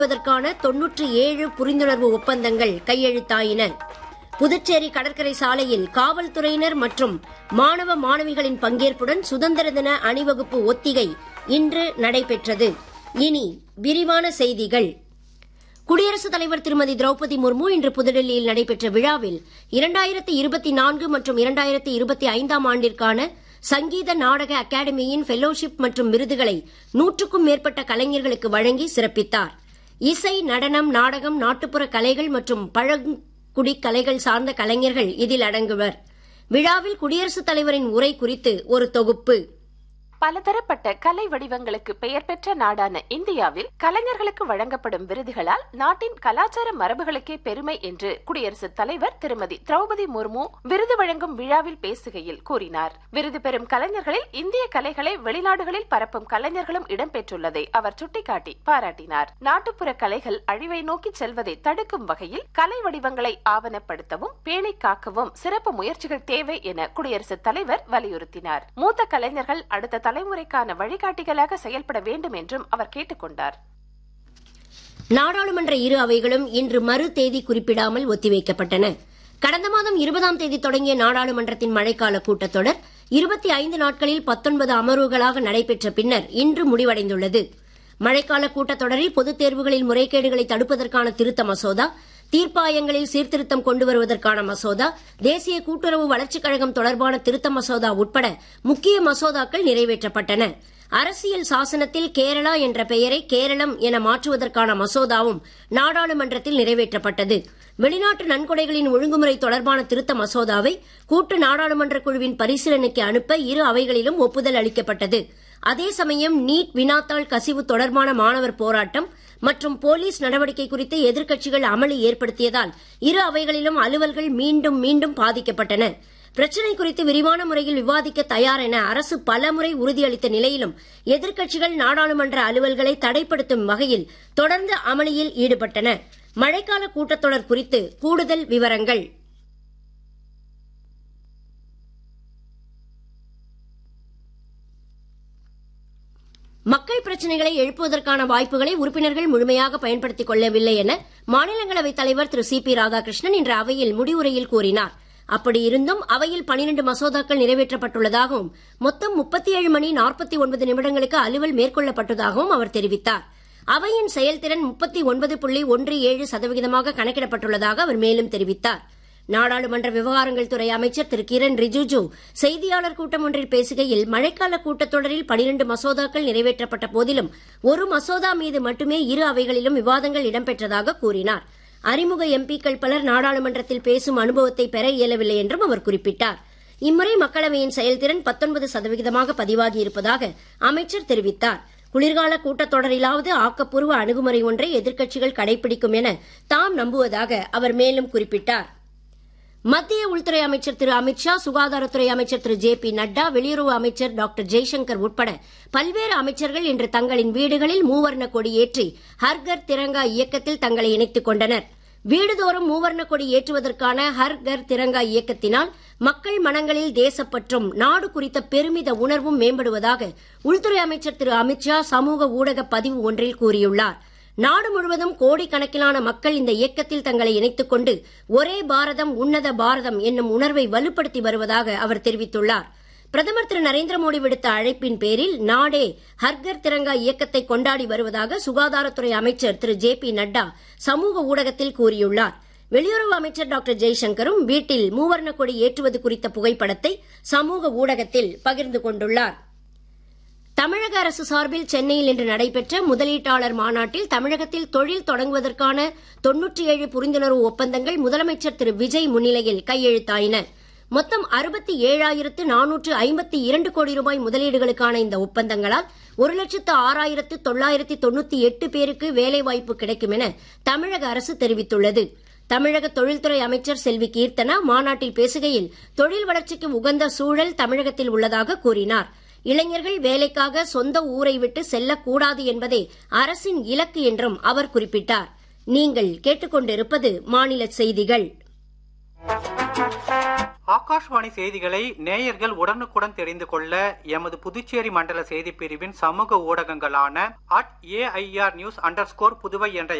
வதற்கான தொன்னூற்றி ஏழு புரிந்துணர்வு ஒப்பந்தங்கள் கையெழுத்தாயின புதுச்சேரி கடற்கரை சாலையில் காவல்துறையினர் மற்றும் மாணவ மாணவிகளின் பங்கேற்புடன் சுதந்திர தின அணிவகுப்பு ஒத்திகை இன்று நடைபெற்றது இனி விரிவான செய்திகள் குடியரசுத் தலைவர் திருமதி திரௌபதி முர்மு இன்று புதுடெல்லியில் நடைபெற்ற விழாவில் இரண்டாயிரத்தி இருபத்தி நான்கு மற்றும் இரண்டாயிரத்தி இருபத்தி ஐந்தாம் ஆண்டிற்கான சங்கீத நாடக அகாடமியின் ஃபெலோஷிப் மற்றும் விருதுகளை நூற்றுக்கும் மேற்பட்ட கலைஞர்களுக்கு வழங்கி சிறப்பித்தார் இசை நடனம் நாடகம் நாட்டுப்புற கலைகள் மற்றும் பழங்குடி கலைகள் சார்ந்த கலைஞர்கள் இதில் அடங்குவர் விழாவில் குடியரசுத் தலைவரின் உரை குறித்து ஒரு தொகுப்பு பலதரப்பட்ட கலை வடிவங்களுக்கு பெயர் பெற்ற நாடான இந்தியாவில் கலைஞர்களுக்கு வழங்கப்படும் விருதுகளால் நாட்டின் கலாச்சார மரபுகளுக்கே பெருமை என்று குடியரசுத் தலைவர் திருமதி திரௌபதி முர்மு விருது வழங்கும் விழாவில் பேசுகையில் கூறினார் விருது பெறும் கலைஞர்களில் இந்திய கலைகளை வெளிநாடுகளில் பரப்பும் கலைஞர்களும் இடம்பெற்றுள்ளதை அவர் சுட்டிக்காட்டி பாராட்டினார் நாட்டுப்புற கலைகள் அழிவை நோக்கி செல்வதை தடுக்கும் வகையில் கலை வடிவங்களை ஆவணப்படுத்தவும் பேணி காக்கவும் சிறப்பு முயற்சிகள் தேவை என குடியரசுத் தலைவர் வலியுறுத்தினார் மூத்த கலைஞர்கள் அடுத்த தலைமுறைக்கான வழிகாட்டிகளாக செயல்பட வேண்டும் என்றும் அவர் கேட்டுக் கொண்டார் நாடாளுமன்ற இரு அவைகளும் இன்று மறு தேதி குறிப்பிடாமல் ஒத்திவைக்கப்பட்டன கடந்த மாதம் இருபதாம் தேதி தொடங்கிய நாடாளுமன்றத்தின் மழைக்கால கூட்டத்தொடர் இருபத்தி ஐந்து நாட்களில் பத்தொன்பது அமர்வுகளாக நடைபெற்ற பின்னர் இன்று முடிவடைந்துள்ளது மழைக்கால கூட்டத்தொடரில் பொதுத் தேர்வுகளில் முறைகேடுகளை தடுப்பதற்கான திருத்த மசோதா தீர்ப்பாயங்களில் சீர்திருத்தம் கொண்டு வருவதற்கான மசோதா தேசிய கூட்டுறவு வளர்ச்சிக் கழகம் தொடர்பான திருத்த மசோதா உட்பட முக்கிய மசோதாக்கள் நிறைவேற்றப்பட்டன அரசியல் சாசனத்தில் கேரளா என்ற பெயரை கேரளம் என மாற்றுவதற்கான மசோதாவும் நாடாளுமன்றத்தில் நிறைவேற்றப்பட்டது வெளிநாட்டு நன்கொடைகளின் ஒழுங்குமுறை தொடர்பான திருத்த மசோதாவை கூட்டு நாடாளுமன்ற குழுவின் பரிசீலனைக்கு அனுப்ப இரு அவைகளிலும் ஒப்புதல் அளிக்கப்பட்டது அதே சமயம் நீட் வினாத்தாள் கசிவு தொடர்பான மாணவர் போராட்டம் மற்றும் போலீஸ் நடவடிக்கை குறித்து எதிர்க்கட்சிகள் அமளி ஏற்படுத்தியதால் இரு அவைகளிலும் அலுவல்கள் மீண்டும் மீண்டும் பாதிக்கப்பட்டன பிரச்சினை குறித்து விரிவான முறையில் விவாதிக்க தயார் என அரசு பலமுறை உறுதியளித்த நிலையிலும் எதிர்க்கட்சிகள் நாடாளுமன்ற அலுவல்களை தடைப்படுத்தும் வகையில் தொடர்ந்து அமளியில் ஈடுபட்டன மழைக்கால கூட்டத்தொடர் குறித்து கூடுதல் விவரங்கள் மக்கள் பிரச்சினைகளை எழுப்புவதற்கான வாய்ப்புகளை உறுப்பினர்கள் முழுமையாக பயன்படுத்திக் கொள்ளவில்லை என மாநிலங்களவைத் தலைவர் திரு சி பி ராதாகிருஷ்ணன் இன்று அவையில் முடிவுரையில் கூறினார் அப்படி இருந்தும் அவையில் பனிரண்டு மசோதாக்கள் நிறைவேற்றப்பட்டுள்ளதாகவும் மொத்தம் முப்பத்தி ஏழு மணி நாற்பத்தி ஒன்பது நிமிடங்களுக்கு அலுவல் மேற்கொள்ளப்பட்டதாகவும் அவர் தெரிவித்தார் அவையின் செயல்திறன் முப்பத்தி ஒன்பது புள்ளி ஒன்று ஏழு சதவிகிதமாக கணக்கிடப்பட்டுள்ளதாக அவர் மேலும் தெரிவித்தார் நாடாளுமன்ற விவகாரங்கள் துறை அமைச்சர் திரு கிரண் ரிஜிஜு செய்தியாளர் கூட்டம் ஒன்றில் பேசுகையில் மழைக்கால கூட்டத்தொடரில் பனிரண்டு மசோதாக்கள் நிறைவேற்றப்பட்ட போதிலும் ஒரு மசோதா மீது மட்டுமே இரு அவைகளிலும் விவாதங்கள் இடம்பெற்றதாக கூறினார் அறிமுக எம்பிக்கள் பலர் நாடாளுமன்றத்தில் பேசும் அனுபவத்தை பெற இயலவில்லை என்றும் அவர் குறிப்பிட்டார் இம்முறை மக்களவையின் செயல்திறன் பத்தொன்பது சதவிகிதமாக பதிவாகி இருப்பதாக அமைச்சர் தெரிவித்தார் குளிர்கால கூட்டத்தொடரிலாவது ஆக்கப்பூர்வ அணுகுமுறை ஒன்றை எதிர்க்கட்சிகள் கடைபிடிக்கும் என தாம் நம்புவதாக அவர் மேலும் குறிப்பிட்டார் மத்திய உள்துறை அமைச்சர் திரு அமித்ஷா சுகாதாரத்துறை அமைச்சர் திரு ஜே பி நட்டா வெளியுறவு அமைச்சர் டாக்டர் ஜெய்சங்கர் உட்பட பல்வேறு அமைச்சர்கள் இன்று தங்களின் வீடுகளில் மூவர்ண கொடி ஏற்றி ஹர்கர் திரங்கா இயக்கத்தில் தங்களை இணைத்துக் கொண்டனர் வீடுதோறும் மூவர்ண கொடி ஏற்றுவதற்கான ஹர் கர் திரங்கா இயக்கத்தினால் மக்கள் மனங்களில் தேசப்பற்றும் நாடு குறித்த பெருமித உணர்வும் மேம்படுவதாக உள்துறை அமைச்சர் திரு அமித்ஷா சமூக ஊடக பதிவு ஒன்றில் கூறியுள்ளார் நாடு முழுவதும் கோடிக்கணக்கிலான மக்கள் இந்த இயக்கத்தில் தங்களை இணைத்துக் கொண்டு ஒரே பாரதம் உன்னத பாரதம் என்னும் உணர்வை வலுப்படுத்தி வருவதாக அவர் தெரிவித்துள்ளார் பிரதமர் திரு நரேந்திர மோடி விடுத்த அழைப்பின் பேரில் நாடே ஹர்கர் திரங்கா இயக்கத்தை கொண்டாடி வருவதாக சுகாதாரத்துறை அமைச்சர் திரு ஜே பி நட்டா சமூக ஊடகத்தில் கூறியுள்ளார் வெளியுறவு அமைச்சர் டாக்டர் ஜெய்சங்கரும் வீட்டில் மூவர்ண கொடி ஏற்றுவது குறித்த புகைப்படத்தை சமூக ஊடகத்தில் பகிர்ந்து கொண்டுள்ளார் தமிழக அரசு சார்பில் சென்னையில் இன்று நடைபெற்ற முதலீட்டாளர் மாநாட்டில் தமிழகத்தில் தொழில் தொடங்குவதற்கான தொன்னூற்றி ஏழு புரிந்துணர்வு ஒப்பந்தங்கள் முதலமைச்சர் திரு விஜய் முன்னிலையில் கையெழுத்தாயின மொத்தம் அறுபத்தி ஏழாயிரத்து நானூற்று ஐம்பத்தி இரண்டு கோடி ரூபாய் முதலீடுகளுக்கான இந்த ஒப்பந்தங்களால் ஒரு லட்சத்து ஆறாயிரத்து தொள்ளாயிரத்தி தொண்ணூத்தி எட்டு பேருக்கு வேலைவாய்ப்பு கிடைக்கும் என தமிழக அரசு தெரிவித்துள்ளது தமிழக தொழில்துறை அமைச்சர் செல்வி கீர்த்தனா மாநாட்டில் பேசுகையில் தொழில் வளர்ச்சிக்கு உகந்த சூழல் தமிழகத்தில் உள்ளதாக கூறினார் இளைஞர்கள் வேலைக்காக சொந்த ஊரை விட்டு செல்லக்கூடாது என்பதே அரசின் இலக்கு என்றும் அவர் குறிப்பிட்டார் நீங்கள் கேட்டுக்கொண்டிருப்பது மாநில செய்திகள் ஆகாஷ்வாணி செய்திகளை நேயர்கள் உடனுக்குடன் தெரிந்து கொள்ள எமது புதுச்சேரி மண்டல செய்திப் பிரிவின் சமூக ஊடகங்களான at AIR news under Puduvai என்ற